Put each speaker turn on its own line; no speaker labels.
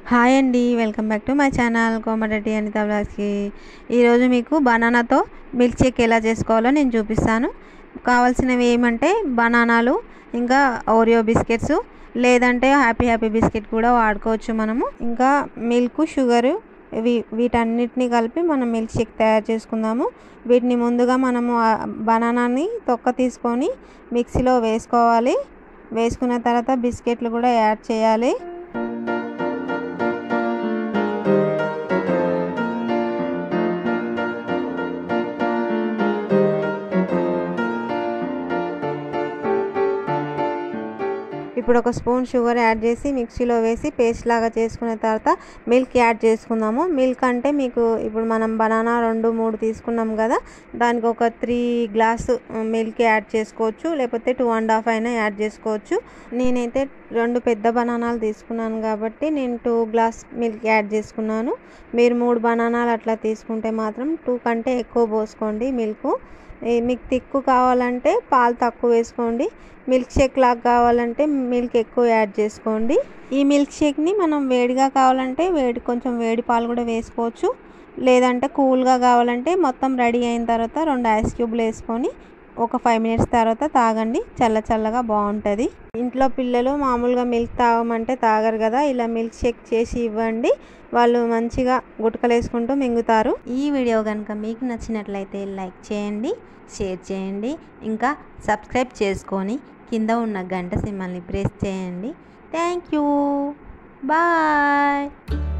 hi అండి welcome back to my channel Komareddy Anitha బ్లాగ్స్కి ఈరోజు మీకు బనానాతో మిల్క్ షేక్ ఎలా చేసుకోవాలో నేను చూపిస్తాను కావాల్సినవి ఏమంటే బనానాలు ఇంకా ఓరియో బిస్కెట్స్ లేదంటే హ్యాపీ హ్యాపీ బిస్కెట్ కూడా వాడుకోవచ్చు మనము ఇంకా మిల్క్ షుగరు వీ వీటన్నిటిని కలిపి మనం మిల్క్ షేక్ తయారు చేసుకుందాము వీటిని ముందుగా మనము ఆ బనానాని తొక్క తీసుకొని మిక్సీలో వేసుకోవాలి వేసుకున్న తర్వాత బిస్కెట్లు కూడా యాడ్ చేయాలి ఇప్పుడు ఒక స్పూన్ షుగర్ యాడ్ చేసి మిక్సీలో వేసి పేస్ట్ లాగా చేసుకున్న తర్వాత మిల్క్ యాడ్ చేసుకుందాము మిల్క్ అంటే మీకు ఇప్పుడు మనం బనానా రెండు మూడు తీసుకున్నాం కదా దానికి ఒక త్రీ గ్లాస్ మిల్క్ యాడ్ చేసుకోవచ్చు లేకపోతే టూ అండ్ హాఫ్ అయినా యాడ్ చేసుకోవచ్చు నేనైతే రెండు పెద్ద బనానాలు తీసుకున్నాను కాబట్టి నేను టూ గ్లాస్ మిల్క్ యాడ్ చేసుకున్నాను మీరు మూడు బనానాలు అట్లా తీసుకుంటే మాత్రం టూ కంటే ఎక్కువ పోసుకోండి మిల్క్ మీకు తిక్కు కావాలంటే పాలు తక్కువ వేసుకోండి మిల్క్ షేక్ లాగా కావాలంటే మిల్క్ ఎక్కువ యాడ్ చేసుకోండి ఈ మిల్క్ షేక్ని మనం వేడిగా కావాలంటే వేడి కొంచెం వేడి పాలు కూడా వేసుకోవచ్చు లేదంటే కూల్గా కావాలంటే మొత్తం రెడీ అయిన తర్వాత రెండు ఐస్ క్యూబ్లు వేసుకొని ఒక ఫైవ్ మినిట్స్ తర్వాత తాగండి చల్ల చల్లగా బాగుంటుంది ఇంట్లో పిల్లలు మామూలుగా మిల్క్ తాగమంటే తాగరు కదా ఇలా మిల్క్ షేక్ చేసి ఇవ్వండి వాళ్ళు మంచిగా గుటకలు వేసుకుంటూ మింగుతారు ఈ వీడియో కనుక మీకు నచ్చినట్లయితే లైక్ చేయండి షేర్ చేయండి ఇంకా సబ్స్క్రైబ్ చేసుకొని కింద ఉన్న గంట సింబల్ని ప్రెస్ చేయండి థ్యాంక్ యూ బాయ్